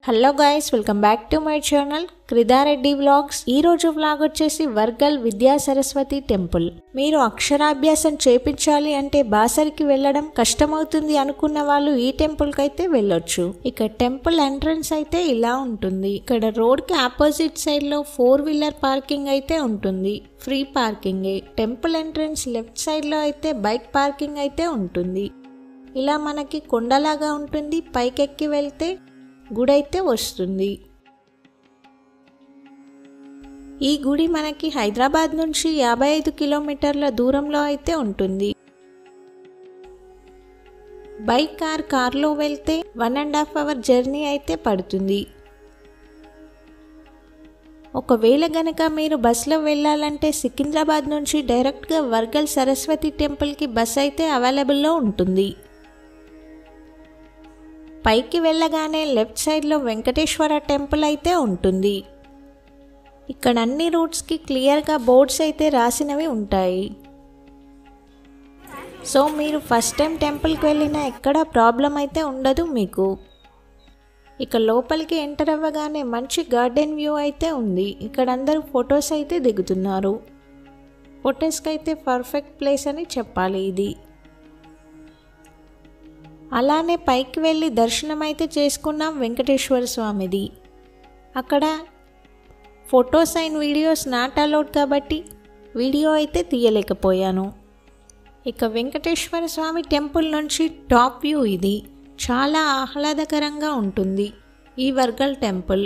hello guys welcome back to my channel Kridareddy vlogs ఈ రోజు vlog వచ్చేసి వర్గల్ విద్యా సరస్వతి టెంపుల్ మీరు అక్షరాభ్యాసం చేపించాలి అంటే బాసరికి వెళ్ళడం కష్టమవుతుంది అనుకున్న వాళ్ళు ఈ టెంపుల్ కి అయితే వెళ్ళొచ్చు ఇక టెంపుల్ ఎంట్రన్స్ అయితే ఇలా ఉంటుంది ఇక్కడ రోడ్ కి ఆపోజిట్ సైడ్ లో ఫోర్ వీలర్ పార్కింగ్ అయితే ఉంటుంది ఫ్రీ పార్కింగే టెంపుల్ ఎంట్రన్స్ లెఫ్ట్ సైడ్ లో అయితే బైక్ పార్కింగ్ అయితే ఉంటుంది ఇలా మనకి కొండలాగా ఉంటుంది పైకెక్కి వెళ్తే గుడైతే వస్తుంది ఈ గుడి మనకి హైదరాబాద్ నుంచి యాభై ఐదు కిలోమీటర్ల దూరంలో అయితే ఉంటుంది బైక్ కార్ కార్లో వెళ్తే one and half hour journey అయితే పడుతుంది ఒకవేళ గనక మీరు బస్సులో వెళ్ళాలంటే సికింద్రాబాద్ నుంచి డైరెక్ట్గా వర్గల్ సరస్వతి టెంపుల్కి బస్ అయితే అవైలబుల్లో ఉంటుంది పైకి వెళ్ళగానే లెఫ్ట్ సైడ్లో వెంకటేశ్వర టెంపుల్ అయితే ఉంటుంది ఇక్కడ అన్ని రూట్స్కి క్లియర్గా బోర్డ్స్ అయితే రాసినవి ఉంటాయి సో మీరు ఫస్ట్ టైం టెంపుల్కి వెళ్ళినా ఎక్కడ ప్రాబ్లం అయితే ఉండదు మీకు ఇక లోపలికి ఎంటర్ అవ్వగానే మంచి గార్డెన్ వ్యూ అయితే ఉంది ఇక్కడ అందరూ ఫొటోస్ అయితే దిగుతున్నారు ఫొటోస్కి అయితే పర్ఫెక్ట్ ప్లేస్ అని చెప్పాలి ఇది అలానే పైకి వెళ్ళి దర్శనం అయితే చేసుకున్నాం వెంకటేశ్వర స్వామిది అక్కడ photos and videos not allowed కాబట్టి వీడియో అయితే తీయలేకపోయాను ఇక వెంకటేశ్వర స్వామి టెంపుల్ నుంచి టాప్ వ్యూ ఇది చాలా ఆహ్లాదకరంగా ఉంటుంది ఈ వర్గల్ టెంపుల్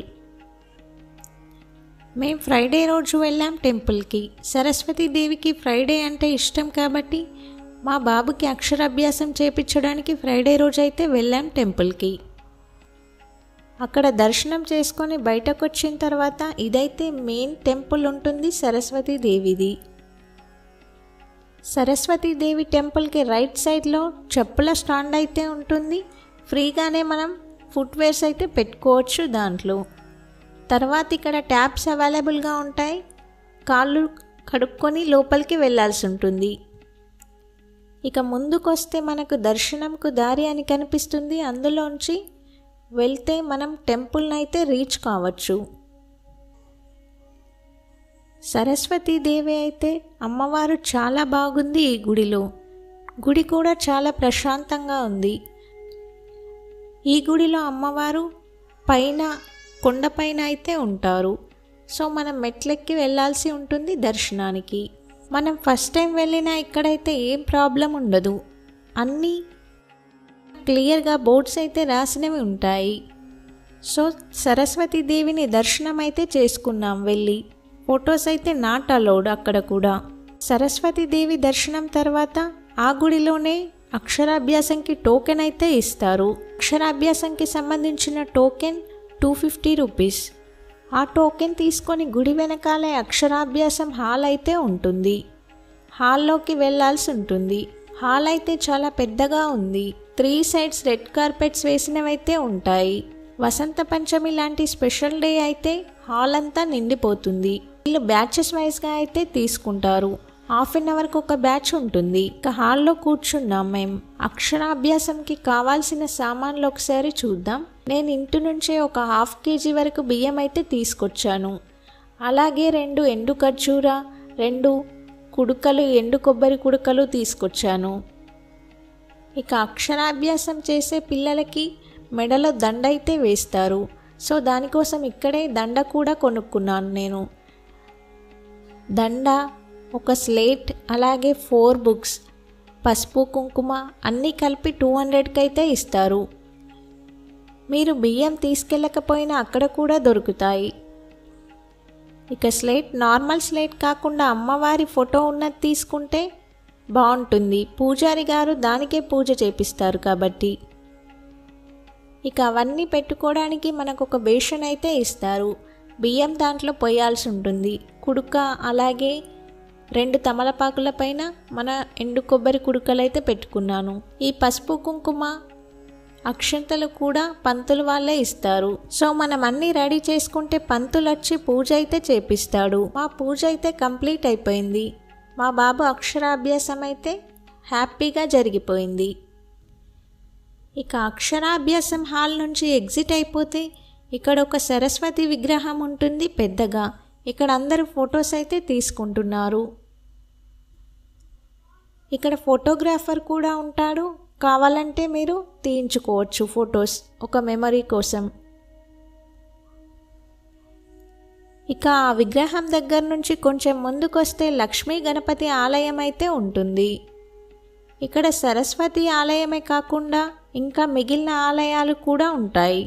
మేము ఫ్రైడే రోజు వెళ్ళాం టెంపుల్కి సరస్వతి దేవికి ఫ్రైడే అంటే ఇష్టం కాబట్టి మా బాబుకి అక్షరాభ్యాసం చేపించడానికి ఫ్రైడే రోజు అయితే వెళ్ళాం టెంపుల్కి అక్కడ దర్శనం చేసుకొని బయటకు వచ్చిన తర్వాత ఇదైతే మెయిన్ టెంపుల్ ఉంటుంది సరస్వతి దేవిది సరస్వతి దేవి టెంపుల్కి రైట్ సైడ్లో చెప్పుల స్టాండ్ అయితే ఉంటుంది ఫ్రీగానే మనం ఫుట్వేర్స్ అయితే పెట్టుకోవచ్చు దాంట్లో తర్వాత ఇక్కడ ట్యాప్స్ అవైలబుల్గా ఉంటాయి కాళ్ళు కడుక్కొని లోపలికి వెళ్ళాల్సి ఉంటుంది ఇక ముందుకొస్తే మనకు దర్శనంకు దారి అని కనిపిస్తుంది అందులోంచి వెళ్తే మనం టెంపుల్ని అయితే రీచ్ కావచ్చు సరస్వతీదేవి అయితే అమ్మవారు చాలా బాగుంది ఈ గుడిలో గుడి కూడా చాలా ప్రశాంతంగా ఉంది ఈ గుడిలో అమ్మవారు పైన కొండపైన అయితే ఉంటారు సో మనం మెట్లెక్కి వెళ్ళాల్సి ఉంటుంది దర్శనానికి మనం ఫస్ట్ టైం వెళ్ళినా ఇక్కడైతే ఏం ప్రాబ్లం ఉండదు అన్నీ క్లియర్గా బోర్డ్స్ అయితే రాసినవి ఉంటాయి సో సరస్వతి దేవిని దర్శనం అయితే చేసుకున్నాం వెళ్ళి ఫొటోస్ అయితే నాట్ అలౌడ్ అక్కడ కూడా సరస్వతి దేవి దర్శనం తర్వాత ఆ గుడిలోనే అక్షరాభ్యాసంకి టోకెన్ అయితే ఇస్తారు అక్షరాభ్యాసంకి సంబంధించిన టోకెన్ టూ ఫిఫ్టీ రూపీస్ ఆ టోకెన్ తీసుకొని గుడి వెనకాలే అక్షరాభ్యాసం హాల్ అయితే ఉంటుంది హాల్లోకి వెళ్ళాల్సి ఉంటుంది హాల్ అయితే చాలా పెద్దగా ఉంది త్రీ సైడ్స్ రెడ్ కార్పెట్స్ వేసినవైతే ఉంటాయి వసంత పంచమి లాంటి స్పెషల్ డే అయితే హాల్ అంతా నిండిపోతుంది వీళ్ళు బ్యాచెస్ వైజ్గా అయితే తీసుకుంటారు హాఫ్ అన్ అవర్కి ఒక బ్యాచ్ ఉంటుంది ఇక హాల్లో కూర్చున్నాం మేము అక్షరాభ్యాసంకి కావాల్సిన సామాన్లు ఒకసారి చూద్దాం నేను ఇంటి నుంచే ఒక హాఫ్ కేజీ వరకు బియ్యం అయితే తీసుకొచ్చాను అలాగే రెండు ఎండు ఖర్జూర రెండు కుడుకలు ఎండు కొబ్బరి కుడుకలు తీసుకొచ్చాను ఇక అక్షరాభ్యాసం చేసే పిల్లలకి మెడలో దండ అయితే వేస్తారు సో దానికోసం ఇక్కడే దండ కూడా కొనుక్కున్నాను నేను దండ ఒక స్లేట్ అలాగే ఫోర్ బుక్స్ పసుపు కుంకుమ అన్నీ కలిపి టూ హండ్రెడ్కి అయితే ఇస్తారు మీరు బియ్యం తీసుకెళ్ళకపోయినా అక్కడ కూడా దొరుకుతాయి ఇక స్లేట్ నార్మల్ స్లేట్ కాకుండా అమ్మవారి ఫోటో ఉన్నది తీసుకుంటే బాగుంటుంది పూజారి గారు దానికే పూజ చేపిస్తారు కాబట్టి ఇక అవన్నీ పెట్టుకోవడానికి మనకు ఒక బేషన్ అయితే ఇస్తారు బియ్యం దాంట్లో పోయాల్సి ఉంటుంది కుడుక అలాగే రెండు తమలపాకుల పైన మన ఎండు కొబ్బరి కుడుకలు అయితే పెట్టుకున్నాను ఈ పసుపు కుంకుమ అక్షంతలు కూడా పంతులు వాళ్ళే ఇస్తారు సో మనం అన్నీ రెడీ చేసుకుంటే పంతులు వచ్చి పూజ అయితే చేపిస్తాడు మా పూజ అయితే కంప్లీట్ అయిపోయింది మా బాబు అక్షరాభ్యాసం అయితే హ్యాపీగా జరిగిపోయింది ఇక అక్షరాభ్యాసం హాల్ నుంచి ఎగ్జిట్ అయిపోతే ఇక్కడ ఒక సరస్వతి విగ్రహం ఉంటుంది పెద్దగా ఇక్కడ అందరూ ఫొటోస్ అయితే తీసుకుంటున్నారు ఇక్కడ ఫోటోగ్రాఫర్ కూడా ఉంటాడు కావాలంటే మీరు తీయించుకోవచ్చు ఫొటోస్ ఒక మెమరీ కోసం ఇక ఆ విగ్రహం దగ్గర నుంచి కొంచెం ముందుకొస్తే లక్ష్మీ గణపతి ఆలయం అయితే ఉంటుంది ఇక్కడ సరస్వతి ఆలయమే కాకుండా ఇంకా మిగిలిన ఆలయాలు కూడా ఉంటాయి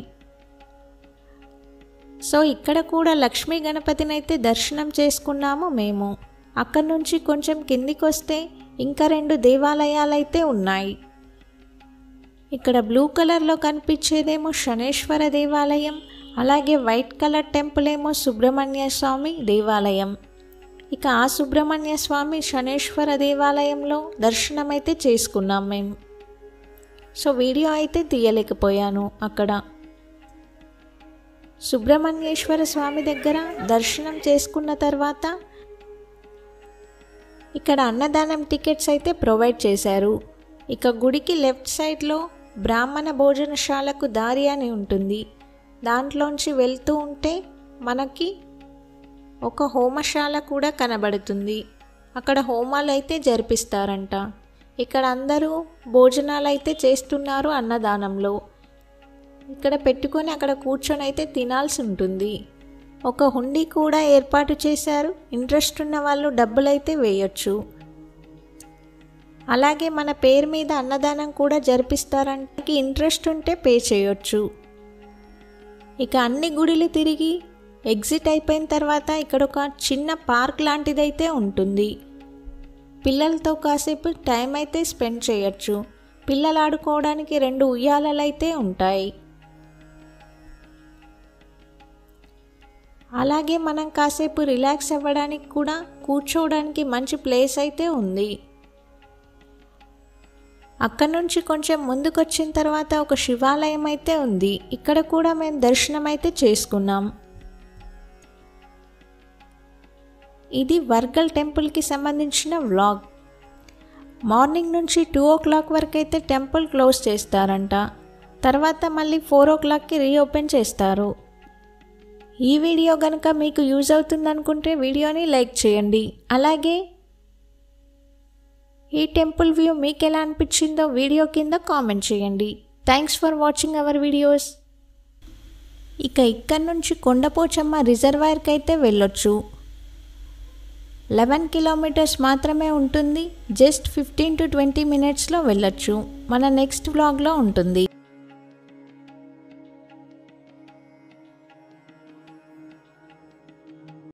సో ఇక్కడ కూడా లక్ష్మీ గణపతిని అయితే దర్శనం చేసుకున్నాము మేము అక్కడి నుంచి కొంచెం కిందికి వస్తే ఇంకా రెండు దేవాలయాలు అయితే ఉన్నాయి ఇక్కడ బ్లూ కలర్లో కనిపించేదేమో శనేశ్వర దేవాలయం అలాగే వైట్ కలర్ టెంపుల్ ఏమో సుబ్రహ్మణ్య స్వామి దేవాలయం ఇక ఆ సుబ్రహ్మణ్య స్వామి శనేశ్వర దేవాలయంలో దర్శనం అయితే చేసుకున్నాం మేము సో వీడియో అయితే తీయలేకపోయాను అక్కడ సుబ్రహ్మణ్యేశ్వర స్వామి దగ్గర దర్శనం చేసుకున్న తర్వాత ఇక్కడ అన్నదానం టికెట్స్ అయితే ప్రొవైడ్ చేశారు ఇక గుడికి లెఫ్ట్ సైడ్లో బ్రాహ్మణ భోజనశాలకు దారి అని ఉంటుంది దాంట్లోంచి వెళ్తూ ఉంటే మనకి ఒక హోమశాల కూడా కనబడుతుంది అక్కడ హోమాలు అయితే జరిపిస్తారంట ఇక్కడ అందరూ భోజనాలు అయితే చేస్తున్నారు అన్నదానంలో ఇక్కడ పెట్టుకొని అక్కడ కూర్చొని అయితే తినాల్సి ఉంటుంది ఒక హుండీ కూడా ఏర్పాటు చేశారు ఇంట్రెస్ట్ ఉన్న వాళ్ళు డబ్బులైతే వేయొచ్చు అలాగే మన పేరు మీద అన్నదానం కూడా జరిపిస్తారంటే ఇంట్రెస్ట్ ఉంటే పే చేయొచ్చు ఇక అన్ని గుడిలు తిరిగి ఎగ్జిట్ అయిపోయిన తర్వాత ఇక్కడ ఒక చిన్న పార్క్ లాంటిదైతే ఉంటుంది పిల్లలతో కాసేపు టైం అయితే స్పెండ్ చేయొచ్చు పిల్లలు ఆడుకోవడానికి రెండు ఉయ్యాలలు అయితే ఉంటాయి అలాగే మనం కాసేపు రిలాక్స్ అవ్వడానికి కూడా కూర్చోవడానికి మంచి ప్లేస్ అయితే ఉంది అక్కడ నుంచి కొంచెం ముందుకొచ్చిన తర్వాత ఒక శివాలయం అయితే ఉంది ఇక్కడ కూడా మేము దర్శనం అయితే చేసుకున్నాం ఇది వర్గల్ టెంపుల్కి సంబంధించిన వ్లాగ్ మార్నింగ్ నుంచి టూ ఓ క్లాక్ వరకు అయితే టెంపుల్ క్లోజ్ చేస్తారంట తర్వాత మళ్ళీ ఫోర్ ఓ క్లాక్కి రీఓపెన్ చేస్తారు ఈ వీడియో కనుక మీకు యూజ్ అవుతుందనుకుంటే వీడియోని లైక్ చేయండి అలాగే ఈ టెంపుల్ వ్యూ మీకు ఎలా అనిపించిందో వీడియో కింద కామెంట్ చేయండి thanks for watching our videos ఇక ఇక్కడ నుంచి కొండపోచమ్మ రిజర్వాయర్కి అయితే వెళ్ళొచ్చు లెవెన్ కిలోమీటర్స్ మాత్రమే ఉంటుంది జస్ట్ ఫిఫ్టీన్ టు ట్వంటీ మినిట్స్లో వెళ్ళొచ్చు మన నెక్స్ట్ వ్లాగ్లో ఉంటుంది